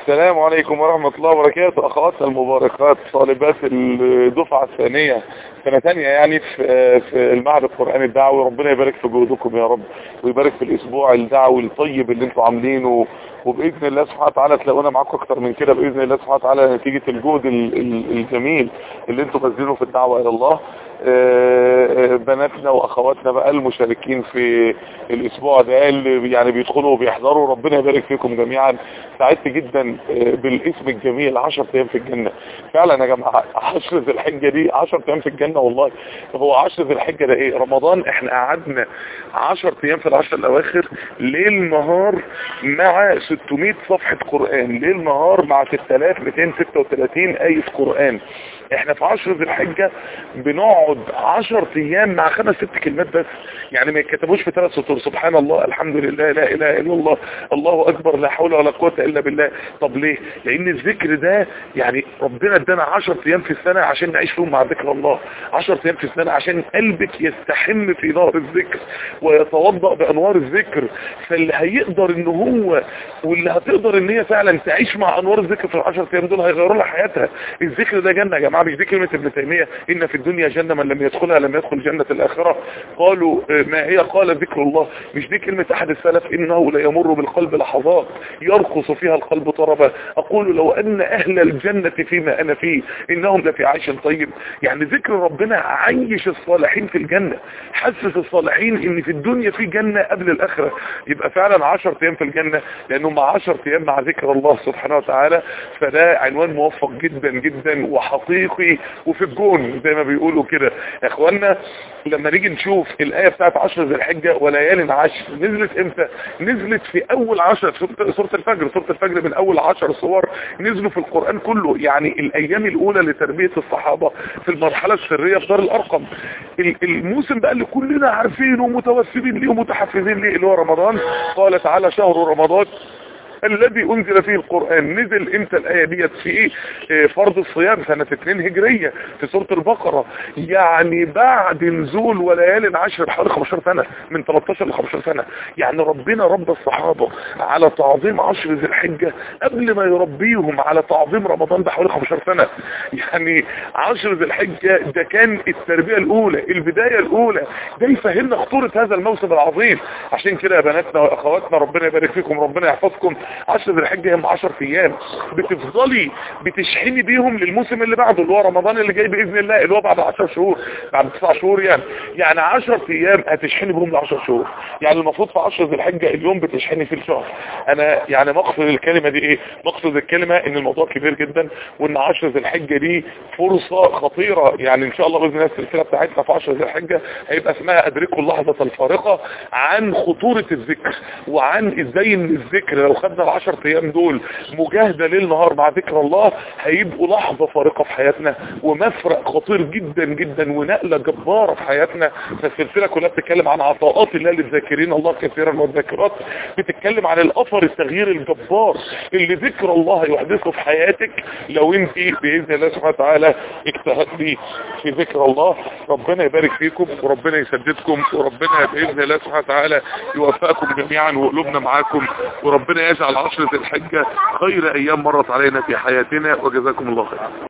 السلام عليكم ورحمة الله وبركاته أخواتنا المباركات طالبات الدفعة الثانية سنة ثانية يعني في في المعهد القرآني الدعوي ربنا يبارك في جهودكم يا رب ويبارك في الأسبوع الدعوي الطيب اللي انتم عاملينه وبإذن الله سبحانه وتعالى تلاقونا معاكم أكتر من كده بإذن الله سبحانه وتعالى نتيجة الجهد ال- ال- الجميل اللي انتم بذلونه في الدعوة إلى الله آه، بناتنا واخواتنا بقى المشاركين في الاسبوع ده اللي يعني بيدخلوا وبيحضروا ربنا يبارك فيكم جميعا سعدت جدا آه، بالاسم الجميل 10 ايام في الجنة فعلا يا جماعه 10 ذي الحجه دي 10 ايام في الجنة والله هو 10 ذي الحجه ده ايه رمضان احنا قعدنا 10 ايام في العشر الاواخر ليل نهار مع 600 صفحة قرآن ليل نهار مع 6236 آية قرآن احنا في عشر ذي الحجة بنقعد عشر ايام مع خمس ست كلمات بس يعني ما يتكتبوش في ثلاث سطور سبحان الله الحمد لله لا اله الا الله الله اكبر لا حول ولا قوة الا بالله طب ليه لان الذكر ده يعني ربنا ادانا عشر ايام في السنة عشان نعيش فيهم مع ذكر الله عشر ايام في السنة عشان قلبك يستحم في نار الذكر ويتوضأ بانوار الذكر فاللي هيقدر ان هو واللي هتقدر ان هي فعلا تعيش مع انوار الذكر في العشر ايام دول هيغيروا لها حياتها الذكر ده جنة يا جماعة مش دي كلمة ابن تيمية ان في الدنيا جنة من لم يدخلها لم يدخل جنة الاخرة قالوا آه، ما هي قال ذكر الله مش دي كلمة احد السلف انه لا يمر بالقلب لحظات يرقص فيها القلب طربا اقول لو ان اهل الجنة فيما انا فيه انهم لفي عيش طيب يعني ذكر ربنا عيش الصالحين في الجنة حسس الصالحين ان في الدنيا في جنة قبل الاخرة يبقى فعلا 10 ايام في الجنة لانهم 10 ايام مع ذكر الله سبحانه وتعالى فده عنوان موفق جدا جدا وحقيقي وفي الجون زي ما بيقولوا كده يا اخوانا لما نيجي نشوف الايه بتاعت 10 ذي الحجه وليال عشر نزلت امتى نزلت في اول 10 في سوره سورة الفجر سوره الفجر من اول 10 صور نزلوا في القران كله يعني الايام الاولى لتربيه الصحابه في المرحله السريه في دار الارقم ال- الموسم بقى اللي كلنا عارفينه ومتوسمين ليه ومتحفزين ليه اللي هو رمضان قال تعالى شهر رمضان الذي انزل فيه القرآن نزل امتى الآية ديت في ايه آه، فرض الصيام سنة 2 هجرية في سورة البقرة يعني بعد نزول وليال عشر حوالي 15 سنة من 13 ل 15 سنة يعني ربنا ربى الصحابة على تعظيم عشر ذي الحجة قبل ما يربيهم على تعظيم رمضان بحوالي 15 سنة يعني عشر ذي الحجة ده كان التربية الأولى البداية الأولى ده يفهمنا خطورة هذا الموسم العظيم عشان كده يا بناتنا وأخواتنا ربنا يبارك فيكم ربنا يحفظكم عشر ذي الحجة هم 10 أيام بتفضلي بتشحني بيهم للموسم اللي بعده اللي هو رمضان اللي جاي بإذن الله اللي هو بعد 10 شهور بعد 9 شهور يعني يعني 10 أيام هتشحني بهم ل 10 شهور يعني المفروض في 10 ذي الحجة اليوم بتشحني في الشهر أنا يعني مقصد الكلمة دي إيه مقصد الكلمة إن الموضوع كبير جدا وإن 10 ذي الحجة دي فرصة خطيرة يعني إن شاء الله بإذن الله السلسلة بتاعتنا في 10 ذي الحجة هيبقى اسمها أدركوا اللحظة الفارقة عن خطورة الذكر وعن إزاي إن الذكر لو خدنا ال 10 أيام دول مجاهدة ليل نهار مع ذكر الله هيبقوا لحظة فارقة في حياتنا ومفرق خطير جدا جدا ونقلة جبارة في حياتنا فالسلسلة كلها بتتكلم عن عطاءات الله للذاكرين الله كثيرا والذاكرات بتتكلم عن الأثر التغيير الجبار اللي ذكر الله يحدثه في حياتك لو انت بإذن الله سبحانه وتعالى اجتهدتي في ذكر الله ربنا يبارك فيكم وربنا يسددكم وربنا بإذن الله سبحانه وتعالى يوفقكم جميعا وقلوبنا معاكم وربنا يجعل عشرة الحجة خير أيام مرت علينا في حياتنا وجزاكم الله خير